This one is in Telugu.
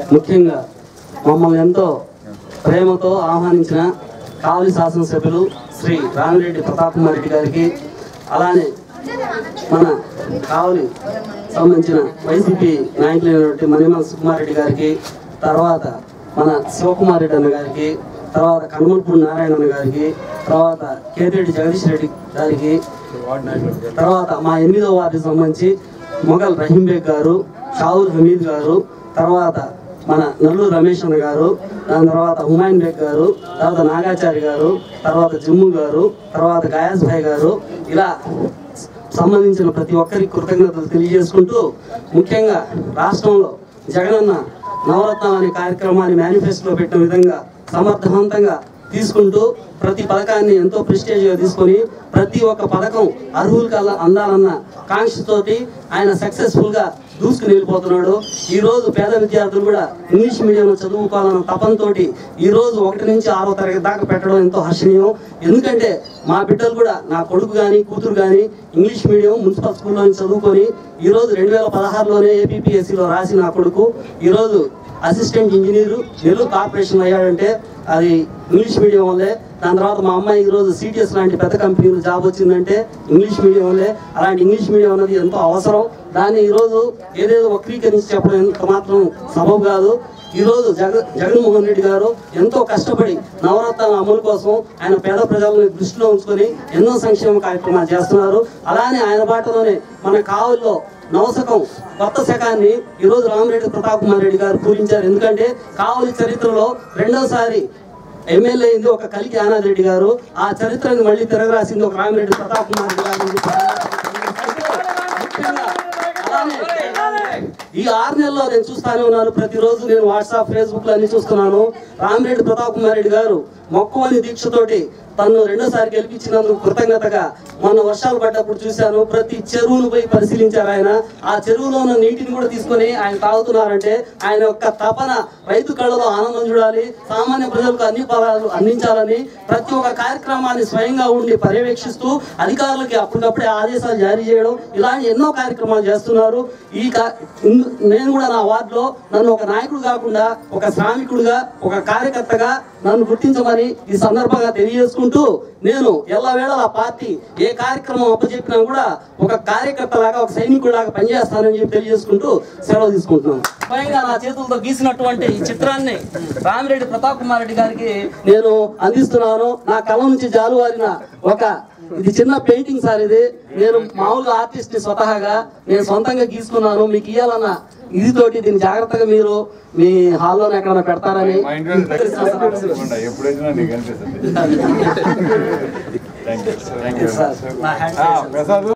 ముఖ్యంగా మమ్మల్ని ఎంతో ప్రేమతో ఆహ్వానించిన కావలి శాసనసభ్యులు శ్రీ రామిరెడ్డి ప్రతాప్ కుమార్ రెడ్డి గారికి అలానే మన కావలి సంబంధించిన వైసీపీ నాయకులైనటువంటి మణిమల సుకుమార్ రెడ్డి గారికి తర్వాత మన శివకుమార్ రెడ్డి అన్న గారికి తర్వాత కనుమల్పూడి నారాయణ అన్న గారికి తర్వాత కేతిరెడ్డి జగదీష్ రెడ్డి గారికి తర్వాత మా ఎనిమిదో వార్డుకి సంబంధించి మొఘల్ రహీం బేగ్ గారు షావుల్ హమీద్ గారు తర్వాత మన నల్లూరు రమేష్ అన్న గారు దాని తర్వాత హుమాయూన్ బేగ్ గారు తర్వాత నాగాచారి గారు తర్వాత జమ్ము గారు తర్వాత గయాజ్ భాయ్ గారు ఇలా సంబంధించిన ప్రతి ఒక్కరికి కృతజ్ఞతలు తెలియజేసుకుంటూ ముఖ్యంగా రాష్ట్రంలో జగనన్న నవరత్నం అనే కార్యక్రమాన్ని మేనిఫెస్టోలో పెట్టిన విధంగా సమర్థవంతంగా తీసుకుంటూ ప్రతి పథకాన్ని ఎంతో ప్రెస్టేజ్గా తీసుకొని ప్రతి ఒక్క పథకం అర్హులకు అలా అందాలన్న కాంక్షతోటి ఆయన సక్సెస్ఫుల్గా దూసుకుని వెళ్ళిపోతున్నాడు ఈ రోజు పేద విద్యార్థులు కూడా ఇంగ్లీష్ మీడియంలో చదువుకోవాలన్న తపంతోటి ఈ రోజు ఒకటి నుంచి ఆరో తరగతి దాకా పెట్టడం ఎంతో హర్షణీయం ఎందుకంటే మా బిడ్డలు కూడా నా కొడుకు కానీ కూతురు కానీ ఇంగ్లీష్ మీడియం మున్సిపల్ స్కూల్లో చదువుకొని ఈ రోజు రెండు వేల పదహారులోనే ఏపీపీఎస్సీలో రాసి నా కొడుకు ఈరోజు అసిస్టెంట్ ఇంజనీరు నెల్లూరు కార్పొరేషన్ అయ్యాడంటే అది ఇంగ్లీష్ మీడియం వల్లే దాని తర్వాత మా అమ్మాయి ఈరోజు సిటిఎస్ లాంటి పెద్ద కంపెనీలు జాబ్ వచ్చిందంటే ఇంగ్లీష్ మీడియం వల్లే అలాంటి ఇంగ్లీష్ మీడియం అనేది ఎంతో అవసరం దాన్ని ఈరోజు ఏదేదో వక్రీకరించి చెప్పడం ఎంత మాత్రం సబబు కాదు ఈరోజు జగ జగన్మోహన్ రెడ్డి గారు ఎంతో కష్టపడి నవరత్నాల అమలు కోసం ఆయన పేద ప్రజలను దృష్టిలో ఉంచుకొని ఎన్నో సంక్షేమ కార్యక్రమాలు చేస్తున్నారు అలానే ఆయన బాటలోనే మన కావుల్లో నవశకం కొత్త శకాన్ని ఈరోజు రామరెడ్డి ప్రతాప్ కుమార్ రెడ్డి గారు పూరించారు ఎందుకంటే కావలి చరిత్రలో రెండోసారి ఎమ్మెల్యే అయింది ఒక కలికి ఆనాథ్ రెడ్డి గారు ఆ చరిత్రను మళ్ళీ తిరగరాసింది ఒక రామిరెడ్డి ప్రతాప్ కుమార్ రెడ్డి గారు అని చెప్పి ముఖ్యంగా అలానే ఈ ఆరు నెలల్లో నేను చూస్తానే ఉన్నాను ప్రతిరోజు నేను వాట్సాప్ ఫేస్బుక్ లో అన్ని చూస్తున్నాను రామిరెడ్డి ప్రతాప్ కుమార్ రెడ్డి గారు మొక్కువని దీక్షతోటి తను రెండోసారి గెలిపించినందుకు కృతజ్ఞతగా మొన్న వర్షాలు పడ్డప్పుడు చూశాను ప్రతి చెరువును పోయి పరిశీలించారు ఆయన ఆ చెరువులో ఉన్న నీటిని కూడా తీసుకొని ఆయన తాగుతున్నారంటే ఆయన యొక్క తపన రైతు కళ్ళలో ఆనందం చూడాలి సామాన్య ప్రజలకు అన్ని పదాలు అందించాలని ప్రతి ఒక్క కార్యక్రమాన్ని స్వయంగా ఉండి పర్యవేక్షిస్తూ అధికారులకి అప్పటికప్పుడే ఆదేశాలు జారీ చేయడం ఇలాంటి ఎన్నో కార్యక్రమాలు చేస్తున్నారు ఈ కా- ఇందు- నేను కూడా నా వార్డులో నన్ను ఒక నాయకుడు కాకుండా ఒక శ్రామికుడిగా ఒక కార్యకర్తగా నన్ను గుర్తించమని ఈ సందర్భంగా తెలియజేసుకుంటూ నేను ఎల్లవేళ ఆ పార్టీ ఏ కార్యక్రమం అప్పచెప్పినా కూడా ఒక కార్యకర్త లాగా ఒక సైనికుడిలాగా పనిచేస్తానని చెప్పి తెలియజేసుకుంటూ సెలవు తీసుకుంటున్నాను స్వయంగా నా చేతులతో గీసినటువంటి ఈ చిత్రాన్ని రామిరెడ్డి ప్రతాప్ కుమార్ రెడ్డి గారికి నేను అందిస్తున్నాను నా కళ నుంచి జాలువారిన ఒక ఇది చిన్న పెయింటింగ్ సార్ ఇది నేను మామూలుగా ఆర్టిస్ట్ ని స్వతహాగా నేను సొంతంగా గీసుకున్నాను మీకు ఇవ్వాలన్న ఇది తోటి దీన్ని జాగ్రత్తగా మీరు మీ హాల్లో ఎక్కడైనా పెడతారని మా ఇంట్లో తప్పకుండా ఎప్పుడైనా నీకు అనిపిస్తుంది thank you thank you sir నా హ్యాండ్ ప్రసాద్